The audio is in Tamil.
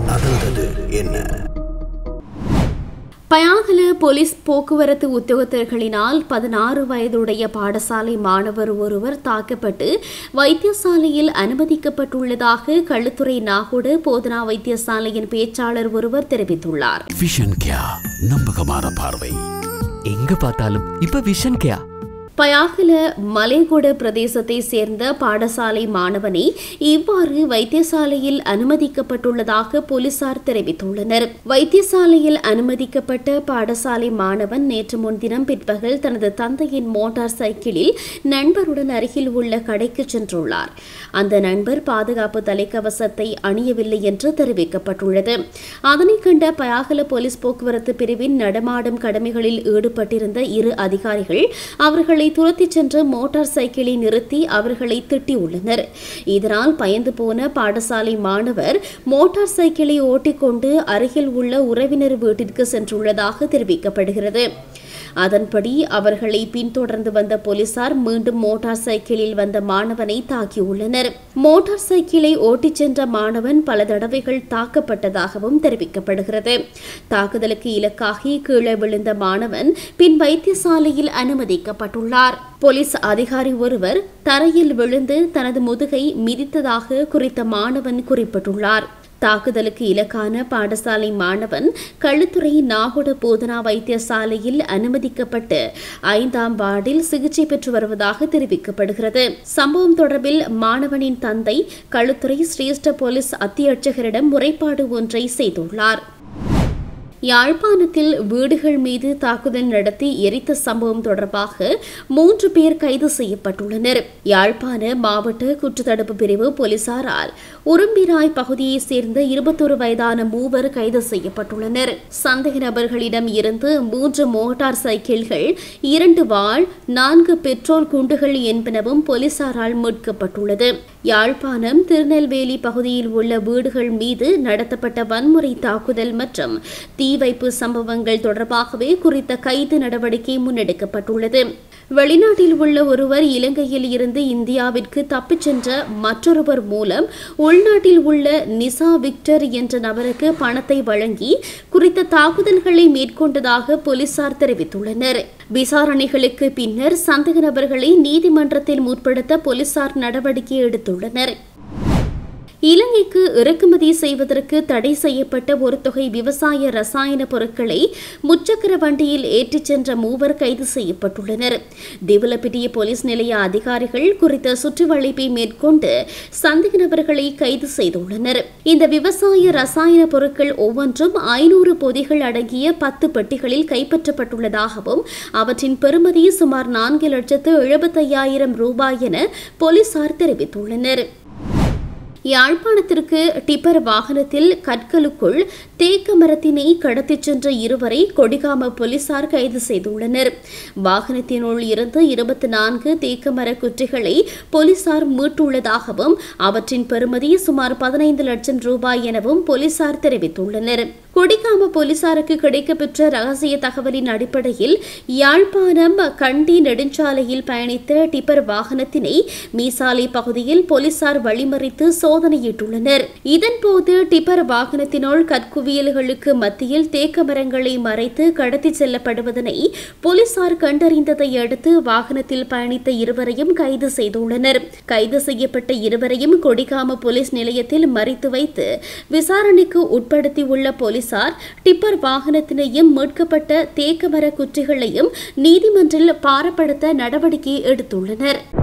நடந்தது என்ன பயாகல போலீஸ் போக்குவரத்து உத்தியோகத்தர்களினால் பதினாறு வயதுடைய பாடசாலை மாணவர் ஒருவர் தாக்கப்பட்டு வைத்தியசாலையில் அனுமதிக்கப்பட்டுள்ளதாக களுத்துறை நாகோடு போதனா வைத்தியசாலையின் பேச்சாளர் ஒருவர் தெரிவித்துள்ளார் விஷன் கியா நம்பகமான பார்வை எங்க பார்த்தாலும் இப்ப விஷன் கேயா பயாகல மலைகொட பிரதேசத்தை சேர்ந்த பாடசாலை மாணவனை இவ்வாறு வைத்தியசாலையில் அனுமதிக்கப்பட்டுள்ளதாக போலீசார் தெரிவித்துள்ளனர் வைத்தியசாலையில் அனுமதிக்கப்பட்ட பாடசாலை மாணவன் நேற்று முன்தினம் பிற்பகல் தனது தந்தையின் மோட்டார் சைக்கிளில் நண்பருடன் அருகில் உள்ள கடைக்கு சென்றுள்ளார் அந்த நண்பர் பாதுகாப்பு தலைக்கவசத்தை அணியவில்லை என்று தெரிவிக்கப்பட்டுள்ளது அதனை கண்ட பயாகல போலீஸ் போக்குவரத்து பிரிவின் நடமாடும் கடமைகளில் ஈடுபட்டிருந்த இரு அதிகாரிகள் அவர்களை துரத்திச் சென்று மோட்டார் சைக்கிளை நிறுத்தி அவர்களை திட்டியுள்ளனர் இதனால் பயந்து போன பாடசாலை மாணவர் மோட்டார் சைக்கிளை ஓட்டிக்கொண்டு அருகில் உள்ள உறவினர் வீட்டிற்கு சென்றுள்ளதாக தெரிவிக்கப்படுகிறது அதன்படி அவர்களை பின்தொடர்ந்து வந்த போலீசார் மீண்டும் மோட்டார் சைக்கிளில் வந்த மாணவனை தாக்கியுள்ளனர் மோட்டார் சைக்கிளை ஓட்டிச் சென்ற மாணவன் பல தடவைகள் தாக்கப்பட்டதாகவும் தெரிவிக்கப்படுகிறது தாக்குதலுக்கு இலக்காகி கீழே விழுந்த மாணவன் பின் வைத்தியசாலையில் அனுமதிக்கப்பட்டுள்ளார் போலீஸ் அதிகாரி ஒருவர் தரையில் விழுந்து தனது முதுகை மிதித்ததாக குறித்த மாணவன் குறிப்பிட்டுள்ளார் தாக்குதலுக்கு இலக்கான பாடசாலை மாணவன் களுத்துறை நாகோட போதனா வைத்தியசாலையில் அனுமதிக்கப்பட்டு ஐந்தாம் வார்டில் சிகிச்சை பெற்று வருவதாக தெரிவிக்கப்படுகிறது சம்பவம் தொடர்பில் மாணவனின் தந்தை களுத்துறை சிரேஷ்ட போலீஸ் அத்தியட்சகரிடம் முறைப்பாடு ஒன்றை செய்துள்ளார் யாழ்ப்பாணத்தில் வீடுகள் மீது தாக்குதல் நடத்தி எரித்த சம்பவம் தொடர்பாக மூன்று பேர் கைது செய்யப்பட்டுள்ளனர் யாழ்ப்பாண மாவட்ட குற்றத்தடுப்பு பிரிவு போலீசாரால் உரும்பிராய் பகுதியைச் சேர்ந்த இருபத்தொரு வயதான மூவர் கைது செய்யப்பட்டுள்ளனர் சந்தேக நபர்களிடம் இருந்து மூன்று மோட்டார் சைக்கிள்கள் இரண்டு வாள் நான்கு பெட்ரோல் குண்டுகள் என்பனவும் போலீசாரால் மீட்கப்பட்டுள்ளது யாழ்ப்பாணம் திருநெல்வேலி பகுதியில் உள்ள வீடுகள் மீது நடத்தப்பட்ட வன்முறை தாக்குதல் மற்றும் தீ வைப்பு சம்பவங்கள் தொடர்பாகவே குறித்த கைது நடவடிக்கை முன்னெடுக்கப்பட்டுள்ளது வெளிநாட்டில் உள்ள ஒருவர் இலங்கையில் இருந்து இந்தியாவிற்கு தப்பிச் சென்ற மற்றொருவர் மூலம் உள்நாட்டில் உள்ள நிசா விக்டர் என்ற நபருக்கு பணத்தை வழங்கி குறித்த தாக்குதல்களை மேற்கொண்டதாக போலீசார் தெரிவித்துள்ளனர் விசாரணைகளுக்கு பின்னர் சந்தேக நபர்களை நீதிமன்றத்தில் முற்படுத்த போலீசார் நடவடிக்கை எடுத்துள்ளனர் இலங்கைக்கு இறக்குமதி செய்வதற்கு தடை செய்யப்பட்ட ஒரு தொகை விவசாய ரசாயன பொருட்களை முச்சக்கர வண்டியில் ஏற்றிச் சென்ற மூவர் கைது செய்யப்பட்டுள்ளனர் திவலப்பிட்டிய போலீஸ் நிலைய அதிகாரிகள் குறித்த சுற்றுவளைப்பை மேற்கொண்டு சந்தேக நபர்களை கைது செய்துள்ளனர் இந்த விவசாய ரசாயன பொருட்கள் ஒவ்வொன்றும் ஐநூறு பொதிகள் அடங்கிய பத்து பெட்டிகளில் கைப்பற்றப்பட்டுள்ளதாகவும் அவற்றின் பெறுமதி சுமார் நான்கு லட்சத்து எழுபத்தையாயிரம் ரூபாய் என போலீசார் தெரிவித்துள்ளனர் யாழ்ப்பாணத்திற்கு டிப்பர் வாகனத்தில் கற்களுக்குள் தேக்க மரத்தினை கடத்திச் சென்ற இருவரை கொடிகாம போலீசார் கைது செய்துள்ளனர் வாகனத்தினுள் இருந்து இருபத்தி நான்கு தேக்க மர குற்றிகளை போலீசார் மீட்டுள்ளதாகவும் அவற்றின் பெறுமதி சுமார் பதினைந்து லட்சம் ரூபாய் எனவும் போலீசார் தெரிவித்துள்ளனர் கொடிகாம போலீசாருக்கு கிடைக்கப்பெற்ற ரகசிய தகவலின் அடிப்படையில் யாழ்ப்பாணம் கண்டி நெடுஞ்சாலையில் பயணித்த டிப்பர் வாகனத்தினை மீசாலை பகுதியில் போலீசார் வழிமறித்து சோதனையிட்டுள்ளனர் இதன்போது டிப்பர் வாகனத்தினுள் கற்குவியல்களுக்கு மத்தியில் தேக்க மரங்களை மறைத்து கடத்திச் செல்லப்படுவதனை போலீசார் கண்டறிந்ததை அடுத்து வாகனத்தில் பயணித்த இருவரையும் கைது செய்துள்ளனர் கைது செய்யப்பட்ட இருவரையும் கொடிகாம போலீஸ் நிலையத்தில் மறித்து வைத்து விசாரணைக்கு உட்படுத்தியுள்ள போலீசார் டிப்பர் வாகனத்தினையும் மீட்கப்பட்ட தேக்கமர குற்றிகளையும் நீதிமன்றில் பாரப்படுத்த நடவடிக்கை எடுத்துள்ளனர்